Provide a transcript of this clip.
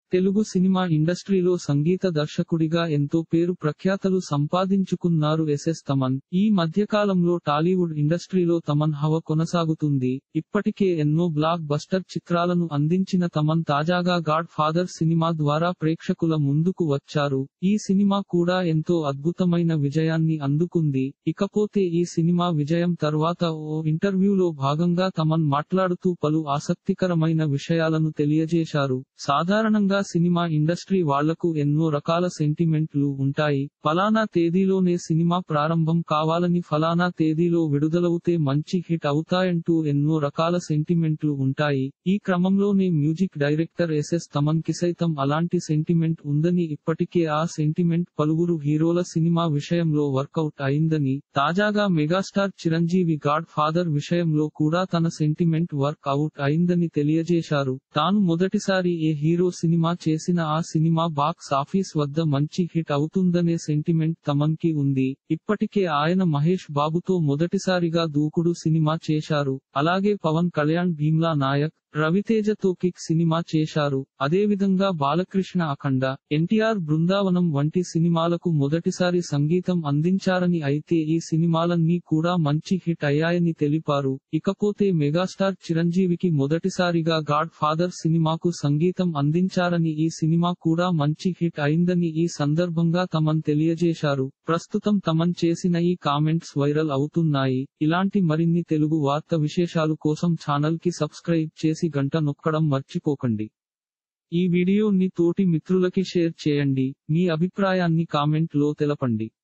Telugu cinema ఇండస్ట్రీలో సంగీత దర్శకుడిగా ఎంతో పేరు ప్రఖ్యాతలు సంపాదించుకున్నారు ఎస్ఎస్ తమన్ ఈ మధ్యకాలంలో టాలీవుడ్ ఇండస్ట్రీలో తమన్ హవ కొనసాగుతుంది ఇప్పటికే ఎన్నో బ్లాక్ బస్టర్ చిత్రాలను అందించిన తమన్ తాజాగా గాడ్ ఫాదర్ సినిమా ద్వారా ప్రేక్షకుల ముందుకు వచ్చారు ఈ సినిమా కూడా ఎంతో అద్భుతమైన విజయాన్ని అందుకుంది ఇకపోతే ఈ సినిమా విజయం తర్వాత ఓ ఇంటర్వ్యూలో భాగంగా తమన్ మాట్లాడుతూ పలు ఆసక్తికరమైన విషయాలను తెలియజేశారు సాధారణంగా సినిమా ఇండస్ట్రీ వాళ్లకు ఎన్నో రకాల సెంటిమెంట్లు ఉంటాయి ఫలానా తేదీలోనే సినిమా ప్రారంభం కావాలని ఫలానా తేదీలో విడుదలవుతే మంచి హిట్ అవుతాయంటూ ఎన్నో రకాల సెంటిమెంట్లు ఉంటాయి ఈ క్రమంలోనే మ్యూజిక్ డైరెక్టర్ ఎస్ఎస్ తమన్ కి సైతం అలాంటి సెంటిమెంట్ ఉందని ఇప్పటికే ఆ సెంటిమెంట్ పలువురు హీరోల సినిమా విషయంలో వర్కౌట్ అయిందని తాజాగా మెగాస్టార్ చిరంజీవి గాడ్ ఫాదర్ విషయంలో కూడా తన సెంటిమెంట్ వర్క్ అవుట్ అయిందని తెలియజేశారు తాను మొదటిసారి ఏ హీరో సినిమా చేసిన ఆ సినిమా బాక్స్ ఆఫీస్ వద్ద మంచి హిట్ అవుతుందనే సెంటిమెంట్ తమన్ కి ఉంది ఇప్పటికే ఆయన మహేష్ బాబుతో మొదటిసారిగా దూకుడు సినిమా చేశారు అలాగే పవన్ కళ్యాణ్ భీమ్లా నాయక్ రవితేజతో కిక్ సినిమా చేశారు అదేవిధంగా బాలకృష్ణ అఖండ ఎన్టీఆర్ బృందావనం వంటి సినిమాలకు మొదటిసారి సంగీతం అందించారని అయితే ఈ సినిమాలన్నీ కూడా మంచి హిట్ అయ్యాయని తెలిపారు ఇకపోతే మెగాస్టార్ చిరంజీవికి మొదటిసారిగా గాడ్ ఫాదర్ సినిమాకు సంగీతం అందించారని ఈ సినిమా కూడా మంచి హిట్ అయిందని ఈ సందర్భంగా తమన్ తెలియజేశారు ప్రస్తుతం తమన్ చేసిన ఈ కామెంట్స్ వైరల్ అవుతున్నాయి ఇలాంటి మరిన్ని తెలుగు వార్త విశేషాలు కోసం ఛానల్ కి సబ్స్క్రైబ్ చేసి గంట నొక్కడం మర్చిపోకండి ఈ వీడియోని తోటి మిత్రులకి షేర్ చేయండి మీ అభిప్రాయాన్ని కామెంట్ లో తెలపండి